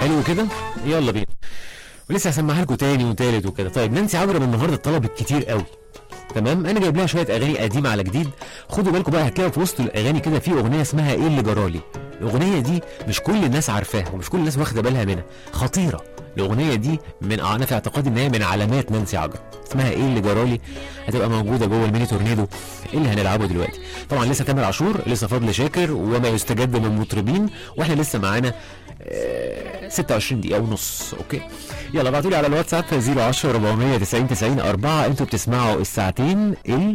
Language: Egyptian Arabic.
حلو كده يلا بينا ولسه هسمعها لكم تاني وتالت وكده طيب نانسي عجرم النهارده طلبت كتير قوي تمام انا جايب لها شويه اغاني قديمه على جديد خدوا بالكم بقى هتلاقوا في وسط الاغاني كده في اغنيه اسمها ايه اللي جرالي الاغنيه دي مش كل الناس عارفاها ومش كل الناس واخده بالها منها خطيره الاغنيه دي من انا في اعتقادي ان هي من علامات نانسي عجرم اسمها ايه اللي جرالي هتبقى موجوده جوه الميني تورنيدو اللي هنلعبه دلوقتي طبعا لسه تامر عاشور لسه فضل شاكر وما يستجد من المطربين واحنا لسه معانا آه، 26 دقيقه ونص اوكي يلا ابعتوا لي على الواتساب 010 490 90 4 انتوا بتسمعوا الساعتين ال